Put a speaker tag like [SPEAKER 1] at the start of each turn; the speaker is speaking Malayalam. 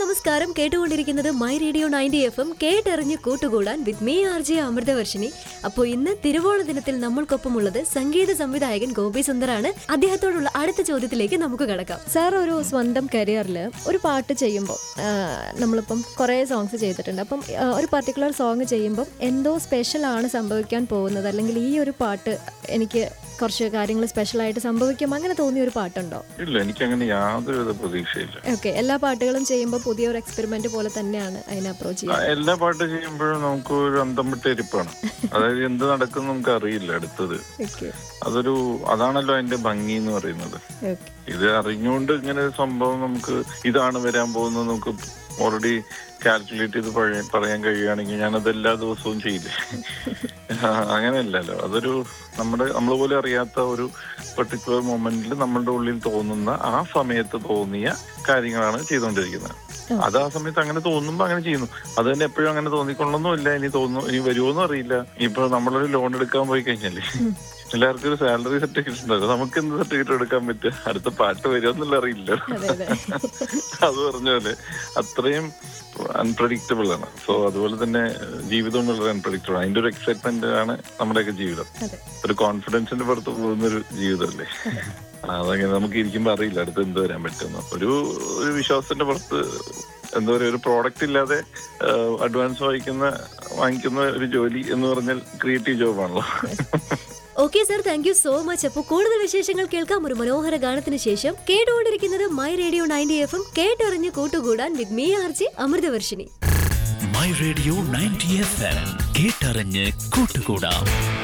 [SPEAKER 1] നമസ്കാരം കേട്ടുകൊണ്ടിരിക്കുന്നത് my radio ninety F M കേട്ടെറിഞ്ഞ് കൂട്ടുകൂടാൻ with me R J Amruthavarshini അപ്പോൾ ഇന്ന് തിരുവോണ ദിനത്തിൽ നമ്മൾക്കൊപ്പമുള്ളത് സംഗീത സംവിധായകൻ ഗോപി സുന്ദറാണ് അദ്ദേഹത്തോടുള്ള അടുത്ത ചോദ്യത്തിലേക്ക് നമുക്ക് കടക്കാം
[SPEAKER 2] സാർ ഒരു സ്വന്തം കരിയറിൽ ഒരു പാട്ട് ചെയ്യുമ്പോൾ നമ്മളിപ്പം കുറേ സോങ്സ് ചെയ്തിട്ടുണ്ട് അപ്പം ആ, ഒരു പർട്ടിക്കുലർ സോങ് ചെയ്യുമ്പം എന്തോ സ്പെഷ്യലാണ് സംഭവിക്കാൻ പോകുന്നത് അല്ലെങ്കിൽ ഈ ഒരു പാട്ട് എനിക്ക് കുറച്ച് കാര്യങ്ങൾ സ്പെഷ്യലായിട്ട് സംഭവിക്കും അങ്ങനെ തോന്നിയ ഒരു പാട്ടുണ്ടോ
[SPEAKER 3] ഇല്ല എനിക്കങ്ങനെ യാതൊരുവിധ പ്രതീക്ഷയില്ല
[SPEAKER 2] ഓക്കെ എല്ലാ പാട്ടുകളും ചെയ്യുമ്പോൾ പുതിയൊരു എക്സ്പെരിമെന്റ് പോലെ തന്നെയാണ് അതിനെ അപ്രോച്ച്
[SPEAKER 3] ആ,
[SPEAKER 2] ചെയ്യുന്നത്
[SPEAKER 3] എല്ലാ പാട്ട് ചെയ്യുമ്പോഴും നമുക്ക് ഒരു അന്തം വിട്ട ഇരിപ്പാണ് അതായത് എന്ത് നടക്കും നമുക്ക് അറിയില്ല അടുത്തത്
[SPEAKER 2] ഓക്കെ
[SPEAKER 3] അതൊരു അതാണല്ലോ അതിന്റെ ഭംഗി എന്ന് പറയുന്നത്
[SPEAKER 2] ഓക്കെ
[SPEAKER 3] ഇത് അറിഞ്ഞുകൊണ്ട് ഇങ്ങനെ ഒരു സംഭവം നമുക്ക് ഇതാണ് വരാൻ പോകുന്നത് നമുക്ക് ഓൾറെഡി കാൽക്കുലേറ്റ് ചെയ്ത് പഴയ- പറയാൻ കഴിയുകയാണെങ്കിൽ ഞാനത് എല്ലാ ദിവസവും ചെയ്യില്ലേ ആ, അങ്ങനെയല്ലല്ലോ അതൊരു നമ്മുടെ നമ്മൾ പോലും അറിയാത്ത ഒരു പെർട്ടിക്കുലർ മൊമെന്റിൽ നമ്മളുടെ ഉള്ളിൽ തോന്നുന്ന ആ സമയത്ത് തോന്നിയ കാര്യങ്ങളാണ് ചെയ്തുകൊണ്ടിരിക്കുന്നത് അത് ആ സമയത്ത് അങ്ങനെ തോന്നുമ്പോ അങ്ങനെ ചെയ്യുന്നു അത് തന്നെ എപ്പോഴും അങ്ങനെ തോന്നിക്കൊള്ളൊന്നുമില്ല ഇനി തോന്നുന്നു ഇനി വരുമോന്നും അറിയില്ല ഇപ്പൊ നമ്മളൊരു ലോൺ എടുക്കാൻ പോയി കഴിഞ്ഞാല് എല്ലാവർക്കും ഒരു സാലറി സർട്ടിഫിക്കറ്റ് ഉണ്ടല്ലോ നമുക്ക് എന്ത് സർട്ടിഫിക്കറ്റ് എടുക്കാൻ പറ്റുക അടുത്ത പാട്ട് വരുമെന്നുള്ള അറിയില്ല
[SPEAKER 2] അതെ അതെ
[SPEAKER 3] അത് പറഞ്ഞ പോലെ അത്രയും അൺപ്രഡിക്റ്റബിൾ ആണ് സോ അതുപോലെ തന്നെ ജീവിതം വളരെ അൺപ്രഡിക്റ്റബിൾ അതിന്റെ ഒരു എക്സൈറ്റ്മെന്റ് ആണ് നമ്മുടെയൊക്കെ ജീവിതം
[SPEAKER 2] അതെ
[SPEAKER 3] ഒരു കോൺഫിഡൻസിന്റെ പുറത്ത് പോകുന്ന ഒരു ജീവിതമല്ലേ ആ, അതങ്ങനെ നമുക്ക് ഇരിക്കുമ്പോ അറിയില്ല അടുത്ത് എന്ത് വരാൻ പറ്റുമെന്ന് ഒരു ഒരു വിശ്വാസത്തിന്റെ പുറത്ത് എന്താ പറയുക ഒരു പ്രോഡക്റ്റ് ഇല്ലാതെ അഡ്വാൻസ് വാങ്ങിക്കുന്ന വാങ്ങിക്കുന്ന ഒരു ജോലി എന്ന് പറഞ്ഞാൽ ക്രിയേറ്റീവ് ജോബാണല്ലോ
[SPEAKER 1] okay sir thank you so much അപ്പോൾ കൂടുതൽ വിശേഷങ്ങൾ കേൾക്കാം ഒരു മനോഹര ഗാനത്തിന് ശേഷം കേട്ടുകൊണ്ടിരിക്കുന്നത് my radio ninety F M കേട്ടെറിഞ്ഞ് കൂട്ടുകൂടാൻ with me R J Amruthavarshini
[SPEAKER 4] my radio ninety F M കേട്ടറിഞ്ഞ് കൂട്ടുകൂടാം